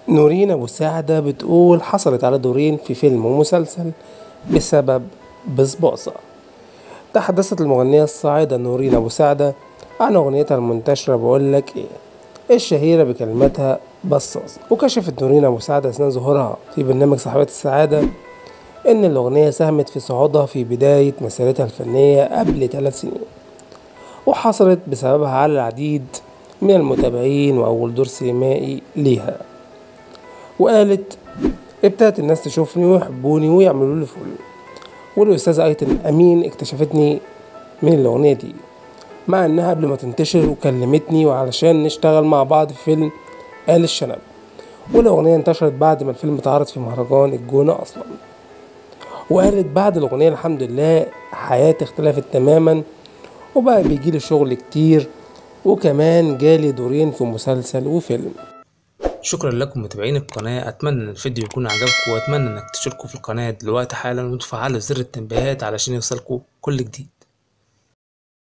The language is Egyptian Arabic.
نورين أبو سعدة بتقول حصلت على دورين في فيلم ومسلسل بسبب بصباصة تحدثت المغنية الصاعدة نورين أبو سعدة عن أغنيتها المنتشرة بقولك إيه الشهيرة بكلماتها بصاص وكشفت نورين أبو سعدة أثناء ظهورها في برنامج صاحبات السعادة إن الأغنية ساهمت في صعودها في بداية مسيرتها الفنية قبل ثلاث سنين وحصلت بسببها على العديد من المتابعين وأول دور سينمائي ليها وقالت ابتدت الناس تشوفني ويحبوني ويعملوا لي فول والأستاذة أيتن أمين اكتشفتني من الأغنية دي مع إنها قبل ما تنتشر وكلمتني وعلشان نشتغل مع بعض في فيلم آل الشنب والأغنية انتشرت بعد ما الفيلم اتعرض في مهرجان الجونة أصلا وقالت بعد الأغنية الحمد لله حياتي اختلفت تماما وبقى بيجيلي شغل كتير وكمان جالي دورين في مسلسل وفيلم شكرا لكم متابعين القناة أتمنى إن الفيديو يكون عجبكم وأتمنى إنك تشتركوا في القناة دلوقتي حالا وتفعلوا زر التنبيهات علشان يوصلكوا كل جديد